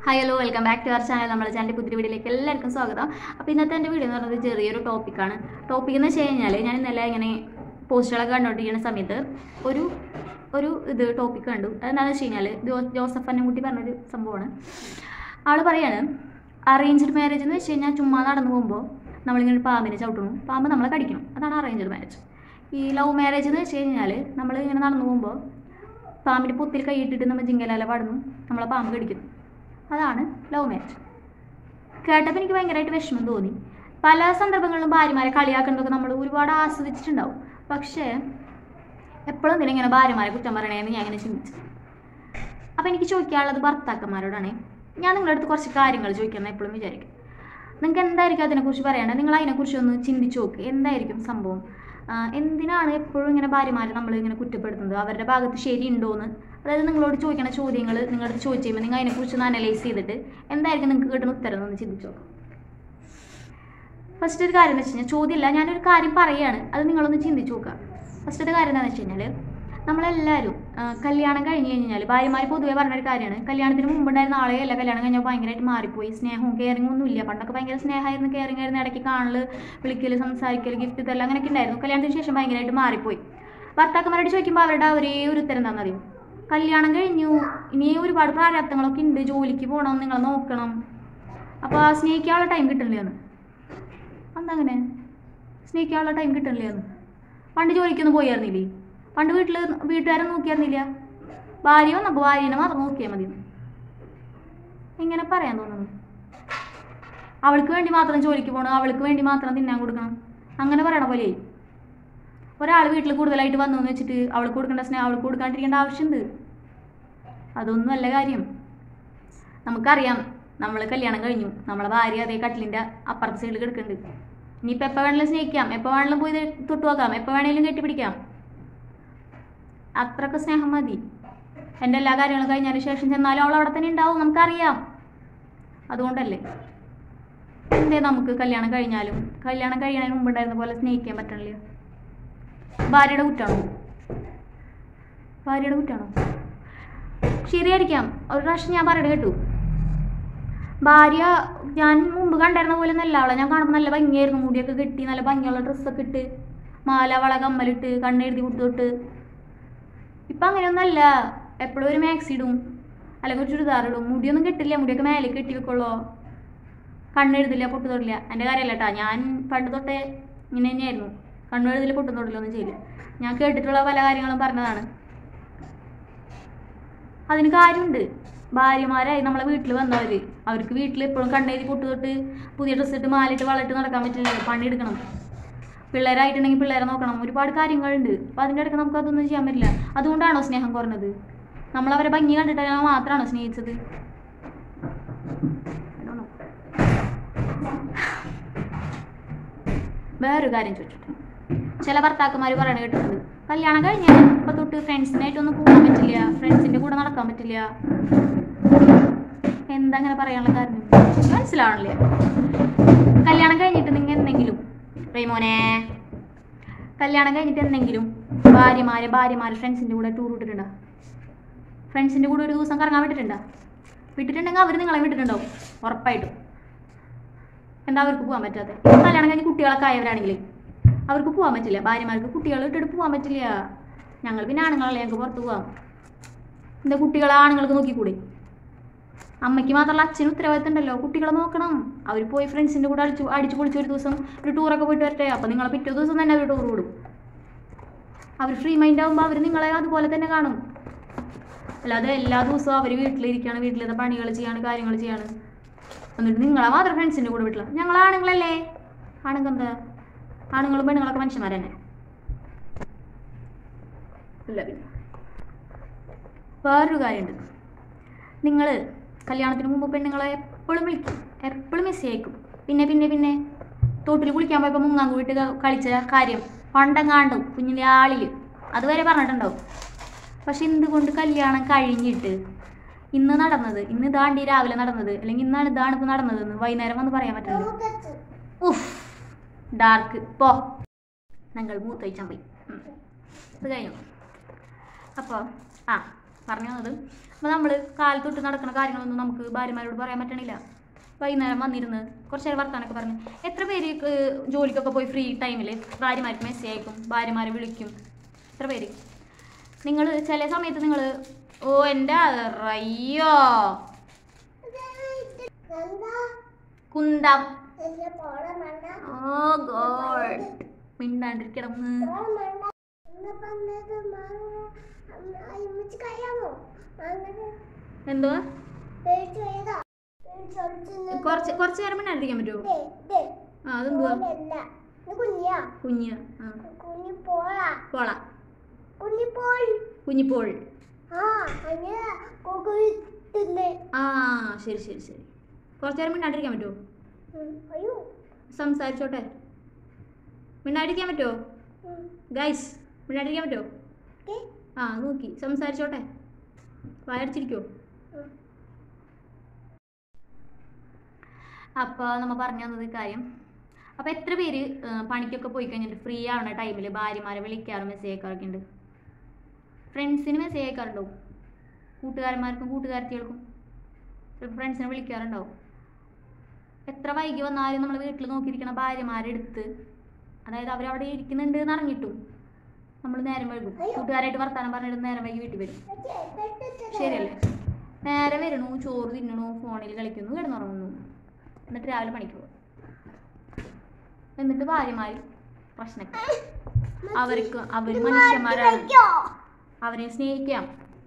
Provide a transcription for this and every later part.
Hi hello welcome back to our channel നമ്മുടെ ചാനലിൻ്റെ പുതിയ വീഡിയോയിലേക്ക് എല്ലാവർക്കും സ്വാഗതം അപ്പോൾ ഇന്നത്തെ എൻ്റെ വീഡിയോ എന്ന് പറയുന്നത് ചെറിയൊരു ടോപ്പിക്കാണ് ടോപ്പിക് എന്ന് വെച്ച് കഴിഞ്ഞാൽ ഞാൻ ഇന്നലെ ഇങ്ങനെ പോസ്റ്റുകളൊക്കെ കണ്ടുകൊണ്ടിരിക്കുന്ന സമയത്ത് ഒരു ഒരു ഇത് ടോപ്പിക് കണ്ടു അതെന്താണെന്ന് വെച്ച് കഴിഞ്ഞാൽ ജോ ജോസഫ് അന്നൻകുട്ടി പറഞ്ഞൊരു സംഭവമാണ് ആൾ പറയാണ് അറേഞ്ച്ഡ് മാരേജ് എന്ന് വെച്ച് കഴിഞ്ഞാൽ ചുമ്മാ നടന്നു പോകുമ്പോൾ നമ്മളിങ്ങനെ പാമ്പിനെ ചവിട്ടണം പാമ്പ് നമ്മളെ കടിക്കണം അതാണ് അറേഞ്ച്ഡ് മാരേജ് ഈ ലവ് മാരേജ് എന്ന് വെച്ച് കഴിഞ്ഞാൽ നമ്മൾ ഇങ്ങനെ നടന്നു പോകുമ്പോൾ പാമ്പിൻ്റെ പൊത്തിൽ കൈയിട്ടിട്ട് നമ്മൾ ജിങ്കലാല പാടുന്നു നമ്മളെ പാമ്പ് കടിക്കുന്നു അതാണ് ലവ് മാരേജ് കേട്ടപ്പോൾ എനിക്ക് ഭയങ്കരമായിട്ട് വിഷമം തോന്നി പല സന്ദർഭങ്ങളിലും ഭാര്യമാരെ കളിയാക്കുന്നതൊക്കെ നമ്മൾ ഒരുപാട് ആസ്വദിച്ചിട്ടുണ്ടാവും പക്ഷേ എപ്പോഴും എന്തിനാ ഇങ്ങനെ ഭാര്യമാരെ കുറ്റം പറയണേന്ന് ഞാൻ ഇങ്ങനെ ചിന്തിച്ചു അപ്പോൾ എനിക്ക് ചോദിക്കാനുള്ളത് ഭർത്താക്കന്മാരോടാണ് ഞാൻ നിങ്ങളുടെ അടുത്ത് കുറച്ച് കാര്യങ്ങൾ ചോദിക്കണം എപ്പോഴും വിചാരിക്കും നിങ്ങൾക്ക് എന്തായിരിക്കും അതിനെക്കുറിച്ച് പറയണത് നിങ്ങൾ അതിനെക്കുറിച്ച് ഒന്ന് ചിന്തിച്ച് നോക്ക് എന്തായിരിക്കും സംഭവം ആ, എന്തിനാണ് എപ്പോഴും ഇങ്ങനെ ഭാര്യമാരെ നമ്മൾ ഇങ്ങനെ കുറ്റപ്പെടുത്തുന്നത് അവരുടെ ഭാഗത്ത് ശരിയുണ്ടോയെന്ന് അതായത് നിങ്ങളോട് ചോദിക്കണ ചോദ്യങ്ങൾ നിങ്ങളുടെ അടുത്ത് ചോദിച്ചു കഴിയുമ്പോൾ നിങ്ങൾ അതിനെക്കുറിച്ച് ഒന്ന് അനലൈസ് ചെയ്തിട്ട് എന്തായിരിക്കും നിങ്ങൾക്ക് കിട്ടുന്ന ഉത്തരം എന്നൊന്ന് ചിന്തിച്ച് നോക്കാം ഫസ്റ്റ് ഒരു കാര്യം എന്ന് വെച്ച് കഴിഞ്ഞാൽ ചോദ്യമല്ല ഞാനൊരു കാര്യം പറയുകയാണ് അത് നിങ്ങളൊന്ന് ചിന്തിച്ച് നോക്കുക ഫസ്റ്റത്തെ കാര്യം എന്താണെന്ന് വെച്ച് കഴിഞ്ഞാൽ നമ്മളെല്ലാവരും ആ, കല്യാണം കഴിഞ്ഞ് കഴിഞ്ഞാൽ ഭാര്യമാർ പൊതുവേ പറഞ്ഞൊരു കാര്യമാണ് കല്യാണത്തിന് മുമ്പുണ്ടായിരുന്ന ആളെയല്ല കല്യാണം കഴിഞ്ഞാൽ ഭയങ്കരമായിട്ട് മാറിപ്പോയി സ്നേഹവും കെയറിങ്ങും ഒന്നും ഇല്ല പണ്ടൊക്കെ ഭയങ്കര സ്നേഹമായിരുന്നു കെയറിങ് ആയിരുന്നു ഇടയ്ക്ക് കാണല് വിളിക്കൽ സംസാരിക്കൽ ഗിഫ്റ്റ് തരൽ അങ്ങനെയൊക്കെ ഉണ്ടായിരുന്നു കല്യാണത്തിന് ശേഷം ഭയങ്കരമായിട്ട് മാറിപ്പോയി ഭർത്താക്കന്മാരോട് ചോദിക്കുമ്പോൾ അവരുടെ ഒരേ ഒരു ഉത്തരം എന്താണെന്ന് അറിയും കല്യാണം കഴിഞ്ഞു ഇനി ഒരുപാട് പ്രാരാബ്ദങ്ങളൊക്കെ ഉണ്ട് ജോലിക്ക് പോകണം നിങ്ങളെ നോക്കണം അപ്പോൾ ആ സ്നേഹിക്കാനുള്ള ടൈം കിട്ടുന്നില്ലെന്ന് എന്താ അങ്ങനെ സ്നേഹിക്കാനുള്ള ടൈം കിട്ടുന്നില്ലെന്ന് പണ്ട് ജോലിക്കൊന്നും പോയായിരുന്നില്ലേ പണ്ട് വീട്ടിൽ വീട്ടുകാരെ നോക്കിയായിരുന്നില്ല ഭാര്യ വന്നപ്പോൾ ഭാര്യനെ മാത്രം നോക്കിയാൽ മതി എങ്ങനെ പറയാൻ തോന്നുന്നു അവൾക്ക് വേണ്ടി മാത്രം ജോലിക്ക് പോകണം അവൾക്ക് വേണ്ടി മാത്രം തിന്നാൻ കൊടുക്കണം അങ്ങനെ പറയണ പോലെ ഒരാൾ വീട്ടിൽ കൂടുതലായിട്ട് വന്നു എന്ന് വെച്ചിട്ട് അവൾക്ക് കൊടുക്കേണ്ട സ്നേഹം അവൾക്ക് കൊടുക്കാണ്ടിരിക്കേണ്ട ആവശ്യമുണ്ട് അതൊന്നും അല്ല കാര്യം നമുക്കറിയാം നമ്മൾ കല്യാണം കഴിഞ്ഞു നമ്മളെ ഭാര്യ അതേ കട്ടിലിൻ്റെ അപ്പുറത്തെ സൈഡിൽ കിടക്കുന്നുണ്ട് ഇനിയിപ്പോൾ എപ്പോൾ വേണമെങ്കിലും സ്നേഹിക്കാം എപ്പോൾ വേണമെങ്കിലും പോയി ഇത് തൊട്ട് നോക്കാം എപ്പോൾ വേണമെങ്കിലും കെട്ടിപ്പിടിക്കാം അത്രക്ക് സ്നേഹം മതി എൻ്റെ എല്ലാ കാര്യങ്ങളും കഴിഞ്ഞതിന് ശേഷം ചെന്നാലും അവൾ അവിടെ തന്നെ ഉണ്ടാവും നമുക്കറിയാം അതുകൊണ്ടല്ലേ എന്തേ നമുക്ക് കല്യാണം കഴിഞ്ഞാലും കല്യാണം കഴിയണതിന് മുമ്പ് ഉണ്ടായിരുന്ന പോലെ സ്നേഹിക്കാൻ പറ്റണില്ല ഭാര്യയുടെ കുറ്റാണോ ഭാര്യയുടെ കുറ്റാണോ ശരിയായിരിക്കാം ഒരു പ്രാവശ്യം ഞാൻ പറയണ കേട്ടു ഭാര്യ ഞാൻ മുമ്പ് കണ്ടായിരുന്ന പോലെ നല്ല ആളെ ഞാൻ കാണുമ്പോൾ നല്ല ഭംഗിയായിരുന്നു മുടിയൊക്കെ കെട്ടി നല്ല ഭംഗിയുള്ള ഡ്രസ്സൊക്കെ ഇട്ട് മാല വള കമ്മലിട്ട് കണ്ണെഴുതി കൊടുത്തിട്ട് ഇപ്പം അങ്ങനെയൊന്നല്ല എപ്പോഴും ഒരു മാക്സി ഇടും അല്ലെങ്കിൽ ഒരു ചുരിദാർ ഇടും മുടിയൊന്നും കെട്ടില്ല മുടിയൊക്കെ മേലെ കെട്ടി വെക്കുള്ളൂ കണ്ണെഴുതില്ല പൊട്ടു തൊടില്ല എൻ്റെ കാര്യമല്ല കേട്ടോ ഞാൻ പണ്ട് തൊട്ടേ ഇങ്ങനെ തന്നെയായിരുന്നു കണ്ണെഴുതില്ല പൊട്ടു തൊടില്ല ഒന്നും ചെയ്യില്ല ഞാൻ കേട്ടിട്ടുള്ള പല കാര്യങ്ങളും പറഞ്ഞതാണ് അതിന് കാര്യമുണ്ട് ഭാര്യമാരായി നമ്മളെ വീട്ടിൽ വന്നവർ അവർക്ക് വീട്ടിൽ എപ്പോഴും കണ്ണെഴുതി പൊട്ടു തൊട്ട് പുതിയ ഡ്രസ്സ് ഇട്ട് മാലിട്ട് വളയിട്ട് നടക്കാൻ പറ്റില്ല പണിയെടുക്കണം പിള്ളേരായിട്ടുണ്ടെങ്കിൽ പിള്ളേരെ നോക്കണം ഒരുപാട് കാര്യങ്ങളുണ്ട് അപ്പോൾ അതിൻ്റെ ഇടയ്ക്ക് നമുക്ക് അതൊന്നും ചെയ്യാൻ പറ്റില്ല അതുകൊണ്ടാണോ സ്നേഹം കുറഞ്ഞത് നമ്മൾ അവരെ ഭംഗി കണ്ടിട്ട് മാത്രമാണോ സ്നേഹിച്ചത് I don't know. വേറൊരു കാര്യം ചോദിച്ചിട്ട് ചില ഭർത്താക്കന്മാർ പറയണ കേട്ടിട്ടുണ്ട് കല്യാണം കഴിഞ്ഞാൽ ഇപ്പം തൊട്ട് ഫ്രണ്ട്സിനായിട്ടൊന്നും പോകാൻ പറ്റില്ല ഫ്രണ്ട്സിൻ്റെ കൂടെ നടക്കാൻ പറ്റില്ല എന്താ അങ്ങനെ പറയാനുള്ള കാരണം മനസ്സിലാവണില്ലേ കല്യാണം കഴിഞ്ഞിട്ട് നിങ്ങൾ എന്തെങ്കിലും റെയ്മോനെ കല്യാണം കഴിഞ്ഞിട്ട് എന്തെങ്കിലും ഭാര്യമാരെ ഭാര്യമാരെ ഫ്രണ്ട്സിൻ്റെ കൂടെ ടൂർ വിട്ടിട്ടുണ്ടോ ഫ്രണ്ട്സിൻ്റെ കൂടെ ഒരു ദിവസം കറങ്ങാൻ വിട്ടിട്ടുണ്ടോ വിട്ടിട്ടുണ്ടെങ്കിൽ അവർ നിങ്ങളെ വിട്ടിട്ടുണ്ടാവും ഉറപ്പായിട്ടും എന്താ അവർക്ക് പോകാൻ പറ്റാതെ കല്യാണം കഴിഞ്ഞ് കുട്ടികളൊക്കെ ആയവരാണെങ്കിൽ അവർക്ക് പോകാൻ പറ്റില്ല ഭാര്യമാർക്ക് കുട്ടികളെ ഇട്ടിട്ട് പോകാൻ പറ്റില്ല ഞങ്ങൾ പിന്നെ ആണുങ്ങളല്ലേ ഞങ്ങൾക്ക് പുറത്ത് പോവാം എന്താ കുട്ടികളെ ആണുങ്ങൾക്ക് നോക്കിക്കൂടെ അമ്മയ്ക്ക് മാത്രമല്ല അച്ഛനും ഉത്തരവാദിത്തം ഉണ്ടല്ലോ കുട്ടികളെ നോക്കണം അവർ പോയി ഫ്രണ്ട്സിൻ്റെ കൂടെ അടിച്ചു അടിച്ചു പൊളിച്ച് ഒരു ദിവസം ഒരു ടൂറൊക്കെ പോയിട്ട് വരട്ടെ അപ്പോൾ നിങ്ങളെ പിറ്റേ ദിവസം തന്നെ അവർ ടൂർ വിടും അവർ ഫ്രീ മൈൻഡ് ആകുമ്പോൾ അവർ നിങ്ങളെ അതുപോലെ തന്നെ കാണും അല്ലാതെ എല്ലാ ദിവസവും അവർ വീട്ടിലിരിക്കുകയാണ് വീട്ടിലത്തെ പണികൾ ചെയ്യാണ് കാര്യങ്ങൾ ചെയ്യാണ് എന്നിട്ട് നിങ്ങളെ മാത്രം ഫ്രണ്ട്സിൻ്റെ കൂടെ വീട്ടില ഞങ്ങൾ ആണുങ്ങളല്ലേ ആണുങ്ങൾ എന്താ ആണുങ്ങളും പെണ്ണുങ്ങളൊക്കെ മനുഷ്യന്മാർ തന്നെ ഇല്ല പിന്നെ വേറൊരു കാര്യമുണ്ട് നിങ്ങൾ കല്യാണത്തിന് മുമ്പ് പെണ്ണുങ്ങളെ എപ്പോഴും വിളിക്കും എപ്പോഴും മെസ്സേജ് അയക്കും പിന്നെ പിന്നെ പിന്നെ തോട്ടിൽ കുളിക്കാൻ പോയപ്പോൾ മുങ്ങാൻ കൂട്ട് കളിച്ച കാര്യം പണ്ടെങ്ങാണ്ടും കുഞ്ഞിൻ്റെ ആളിൽ അതുവരെ പറഞ്ഞിട്ടുണ്ടാവും പക്ഷെ എന്തുകൊണ്ട് കല്യാണം കഴിഞ്ഞിട്ട് ഇന്ന് നടന്നത് ഇന്ന് ഇതാണ്ടി രാവിലെ നടന്നത് അല്ലെങ്കിൽ ഇന്നാണ് ഇതാണ് ഇപ്പോൾ നടന്നതെന്ന് വൈകുന്നേരം വന്ന് പറയാൻ പറ്റില്ല ഉഫ് ഡാർക്ക് പോ ഞങ്ങൾ മൂത്തൊഴിച്ചാൽ പോയി ഉം. ഇത് കഴിഞ്ഞു അപ്പോൾ ആ പറഞ്ഞു തന്നത് അപ്പോൾ നമ്മൾ കാലത്തൊട്ട് നടക്കുന്ന കാര്യങ്ങളൊന്നും നമുക്ക് ഭാര്യമാരോട് പറയാൻ പറ്റണില്ല വൈകുന്നേരം വന്നിരുന്ന് കുറച്ച് നേരം വർത്താനൊക്കെ പറഞ്ഞു എത്ര പേര് ഏർ, ജോലിക്കൊക്കെ പോയി ഫ്രീ ടൈമിൽ ഭാര്യമാർക്ക് മെസ്സേജ് അയക്കും ഭാര്യമാരെ വിളിക്കും എത്ര പേര് നിങ്ങൾ ചില സമയത്ത് നിങ്ങൾ ഓ എൻ്റെ അയ്യോ കുന്തം ഓ ഗോഡ് മിണ്ടാണ്ടിരിക്കണം എന്തോ കുറച്ച് കുറച്ച് നേരം മിണ്ടാണ്ടിരിക്കാൻ പറ്റുമോ ആ അതെന്തുവാ കുഞ്ഞ് ആ പോള കുഞ്ഞിപ്പോൾ ആ ശരി ശരി ശരി കുറച്ച് നേരം മിണ്ടാണ്ടിരിക്കാൻ പറ്റുമോ സംസാരിച്ചോട്ടെ മിണ്ടാണ്ടിരിക്കാൻ പറ്റുമോ ഗൈസ് മിണ്ടാണ്ടിരിക്കാൻ പറ്റുമോ ആ നോക്കി സംസാരിച്ചോട്ടെ വായടിച്ചിരിക്കോ അപ്പോൾ നമ്മൾ പറഞ്ഞു തന്നത് കാര്യം അപ്പോൾ എത്ര പേര് ആ, പണിക്കൊക്കെ പോയി കഴിഞ്ഞിട്ട് ഫ്രീ ആവുന്ന ടൈമിൽ ഭാര്യമാരെ വിളിക്കാറും മെസ്സേജ് അയക്കാറൊക്കെ ഉണ്ട് ഫ്രണ്ട്സിന് മെസ്സേജ് അയക്കാറുണ്ടാവും കൂട്ടുകാരന്മാർക്കും കൂട്ടുകാരത്തികൾക്കും ചിലപ്പോൾ ഫ്രണ്ട്സിനെ വിളിക്കാറുണ്ടാവും എത്ര വൈകി വന്നാലും നമ്മൾ വീട്ടിൽ നോക്കിയിരിക്കണ ഭാര്യമാരെടുത്ത് അതായത് അവരവിടെ ഇരിക്കുന്നുണ്ട് എന്ന് അറിഞ്ഞിട്ടും നമ്മൾ നേരം വൈകും കൂട്ടുകാരായിട്ട് വർത്താനം പറഞ്ഞിട്ട് നേരം വൈകി വീട്ടിൽ വരും ശരിയല്ലേ നേരെ വരണു ചോറ് തിന്നണു ഫോണിൽ കളിക്കുന്നു കിടന്നുറങ്ങുന്നു എന്നിട്ട് രാവിലെ പണിക്ക് പോകും എന്നിട്ട് ഭാര്യമാർ പ്രശ്നക്കാർ അവർക്ക് അവർ മനുഷ്യന്മാരാണ് അവരെ സ്നേഹിക്കാം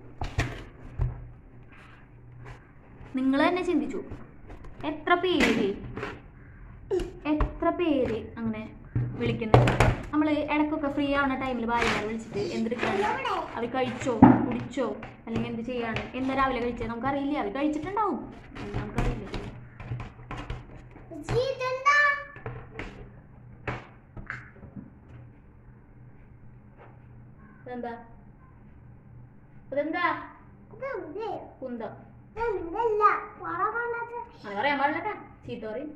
നിങ്ങൾ തന്നെ ചിന്തിച്ചു എത്ര പേര് എത്ര പേര് അങ്ങനെ വിളിക്കുന്നുണ്ട് നമ്മൾ ഇടയ്ക്കൊക്കെ ഫ്രീ ആവുന്ന ടൈമിൽ ഭാര്യമാരെ വിളിച്ചിട്ട് എന്തെടുക്കാണ് അവർ കഴിച്ചോ കുടിച്ചോ അല്ലെങ്കിൽ എന്ത് ചെയ്യാണ് എന്താ രാവിലെ കഴിച്ചത് നമുക്കറിയില്ല അവർ കഴിച്ചിട്ടുണ്ടാവും നമുക്കറിയില്ല ഇതെന്താ ഇതെന്താ കുന്തം അത് പറയാൻ പാടില്ല ചീത്ത പറയും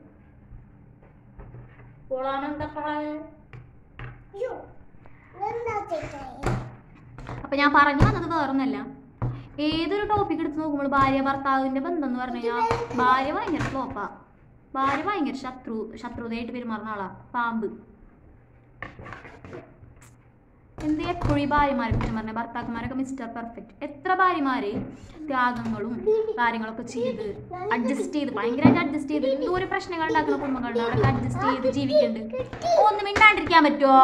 പോളാണെന്താ അപ്പൊ ഞാൻ പറഞ്ഞു വന്നത് വേറൊന്നല്ല ഏതൊരു ടോപ്പിക് എടുത്ത് നോക്കുമ്പോൾ ഭാര്യ ഭർത്താവിന്റെ ബന്ധം എന്ന് പറഞ്ഞു കഴിഞ്ഞാൽ ഭാര്യ ഭയങ്കര ഫ്ലോപ്പാ ഭാര്യ ഭയങ്കര ശത്രു ശത്രുതയായിട്ട് പെരുമാറുന്ന ആളാ പാമ്പ് എന്ത് എപ്പോഴും ഈ ഭാര്യമാരെ കുറ്റം പറഞ്ഞ ഭർത്താക്കന്മാരൊക്കെ മിസ്റ്റർ പെർഫെക്റ്റ് എത്ര ഭാര്യമാര് ത്യാഗങ്ങളും കാര്യങ്ങളൊക്കെ ചെയ്ത് അഡ്ജസ്റ്റ് ചെയ്ത് ഭയങ്കരമായിട്ട് അഡ്ജസ്റ്റ് ചെയ്ത് എന്തോരം പ്രശ്നങ്ങൾ ഉണ്ടാക്കുന്ന കുടുംബങ്ങളുണ്ട് അവിടെ അഡ്ജസ്റ്റ് ചെയ്ത് ജീവിക്കുന്നുണ്ട് ഒന്ന് മിണ്ടാണ്ടിരിക്കാൻ പറ്റുമോ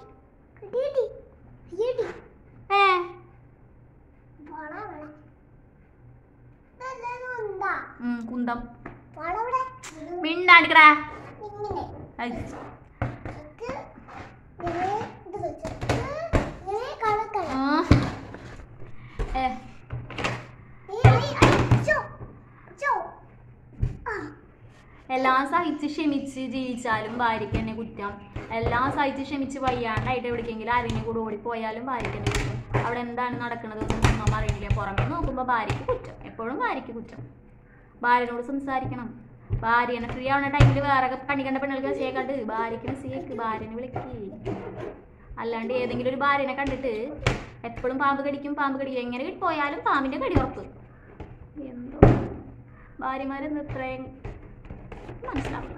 ഏ ഉം, കുന്തം മിണ്ടാണ്ടിക്കടാ ഐ, ആ. ഏ, എല്ലാം സഹിച്ച് ക്ഷമിച്ച് ജീവിച്ചാലും ഭാര്യയ്ക്ക് തന്നെ കുറ്റം എല്ലാം സഹിച്ച് ക്ഷമിച്ച് വയ്യാണ്ടായിട്ട് എവിടേക്കെങ്കിലും ആരെങ്കിലും കൂടെ ഓടിപ്പോയാലും ഭാര്യയ്ക്ക് തന്നെ കുറ്റം അവിടെ എന്താണ് നടക്കുന്നത് ഒന്നും അമ്മ അറിയില്ല പുറമെ നോക്കുമ്പോൾ ഭാര്യയ്ക്ക് കുറ്റം എപ്പോഴും ഭാര്യയ്ക്ക് കുറ്റം ഭാര്യനോട് സംസാരിക്കണം ഭാര്യനെ ഫ്രീ ആവുന്ന ടൈമിൽ വേറെ പണി കണ്ട പെണ്ണുങ്ങൾക്ക് മെസ്സേജ് കണ്ട് ഭാര്യയ്ക്ക് മെസ്സേജ് ഭാര്യനെ വിളിക്ക് അല്ലാണ്ട് ഏതെങ്കിലും ഒരു ഭാര്യനെ കണ്ടിട്ട് എപ്പോഴും പാമ്പ് കടിക്കും പാമ്പ് കടിക്കും എങ്ങനെ പോയാലും പാമ്പിന്റെ കടി ഉറപ്പ് എന്തോ ഭാര്യമാരെന്ന് ഇത്രയും മനസ്സിലാവില്ല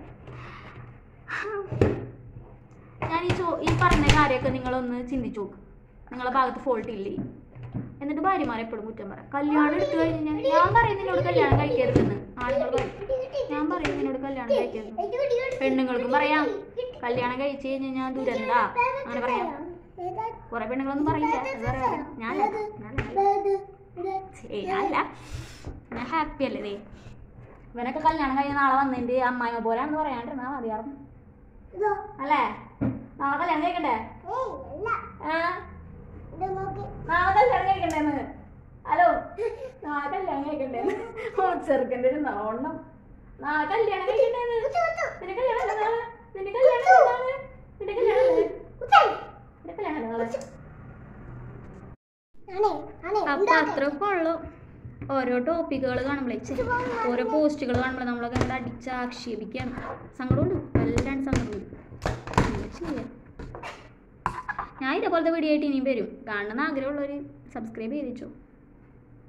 ഞാൻ ഈ ചോ ഈ പറഞ്ഞ കാര്യമൊക്കെ നിങ്ങളൊന്ന് ചിന്തിച്ചു നോക്ക് നിങ്ങളെ ഭാഗത്ത് ഫോൾട്ട് ഇല്ലേ എന്നിട്ട് ഭാര്യമാരെ എപ്പോഴും കുറ്റം പറയാം കല്യാണം എടുത്തു കഴിഞ്ഞാൽ ഞാൻ പറയും നിന്നോട് കല്യാണം കഴിക്കരുതെന്ന് ആണുങ്ങൾ പറയും ഞാൻ പറയും നിന്നോട് കല്യാണം കഴിക്കരുത് പെണ്ണുങ്ങൾക്കും പറയാം കല്യാണം കഴിച്ചു കഴിഞ്ഞാൽ ഞാൻ ദുരന്താ അങ്ങനെ പറയാം കുറെ പെണ്ണുങ്ങളൊന്നും പറയില്ല അത് പറയാം ഞാൻ അല്ല ഞാൻ ഹാപ്പി അല്ലേ ദേ ഇവനൊക്കെ കല്യാണം കഴിഞ്ഞ നാളെ വന്നിട്ട് അമ്മായിമ്മ പോരാണെന്ന് പറയാണ്ടിരുന്നാ മതിയാറും അല്ലേ നാളെ കല്യാണം കഴിക്കണ്ടേ ആ നാളെ കല്യാണം കഴിക്കണ്ടേന്ന് ഹലോ നാളെ കല്യാണം കഴിക്കണ്ടേന്ന് ഓ ചെറുക്കൻ്റെ ഒരു നോണം നാളെ കല്യാണം കഴിക്കണ്ടേന്ന് നിന്റെ കല്യാണം അല്ലേ നാളെ? നിന്റെ കല്യാണം അല്ലേ നാളെ? നിന്റെ കല്യാണം അല്ലേ? നിന്റെ കല്യാണം അല്ലേ നാളെ? അപ്പൊ അത്രയൊക്കെ ഉള്ളു ഓരോ ടോപ്പിക്കുകൾ കാണുമ്പോഴേ ഛെ, ഓരോ പോസ്റ്റുകൾ കാണുമ്പോൾ നമ്മളൊക്കെ എന്താ അടിച്ച് ആക്ഷേപിക്കാൻ സങ്കടമുണ്ട് വല്ലാണ്ട് സങ്കടമുണ്ട് എന്താ ചെയ്യാ ഞാൻ ഇതേപോലത്തെ വീഡിയോ ആയിട്ട് ഇനിയും വരും കാണണമെന്ന് ആഗ്രഹമുള്ളവർ സബ്സ്ക്രൈബ് ചെയ്തിച്ചോ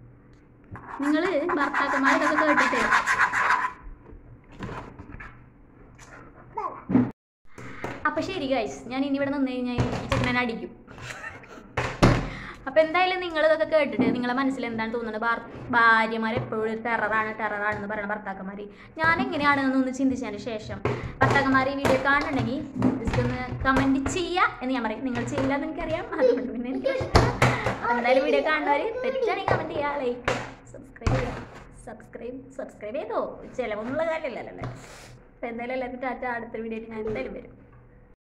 നിങ്ങൾ ഭർത്താക്കന്മാരൊക്കെ കേട്ടിട്ട് അപ്പൊ ശരി ഗൈസ് ഞാൻ ഇനി ഇവിടെ നിന്ന് കഴിഞ്ഞാൽ ചെക്കനെ അടിക്കും അപ്പൊ എന്തായാലും നിങ്ങൾ ഇതൊക്കെ കേട്ടിട്ട് നിങ്ങളെ മനസ്സിൽ എന്താണ് തോന്നുന്നത് ഭാർ- ഭാര്യമാർ എപ്പോഴും ഒരു ടെററാണ് ടെററാണെന്ന് പറയുന്ന ഭർത്താക്കന്മാർ ഞാൻ എങ്ങനെയാണെന്ന് ഒന്ന് ചിന്തിച്ചതിന് ശേഷം ഭർത്താക്കന്മാർ ഈ വീഡിയോ കാണുന്നുണ്ടെങ്കിൽ ജസ്റ്റ് ഒന്ന് കമന്റ് ചെയ്യുക എന്ന് ഞാൻ പറയും നിങ്ങൾ ചെയ്യില്ല എന്ന് എനിക്കറിയാം അതുകൊണ്ട് പിന്നെ എനിക്ക് ഇഷ്ടമാണ്. അപ്പൊ എന്തായാലും വീഡിയോ കാണുന്നവർ തെറ്റാണെങ്കിൽ കമന്റ് ചെയ്യുക ലൈക്ക് സബ്സ്ക്രൈബ് ചെയ്യുക സബ്സ്ക്രൈബ് സബ്സ്ക്രൈബ് ചെയ്തോ ചിലവൊന്നുള്ള കാര്യമല്ലല്ലോ അല്ലേ അപ്പൊ എന്തായാലും എല്ലാവർക്കും ടാറ്റ അടുത്ത വീഡിയോയിൽ ഞാൻ എന്തായാലും വരും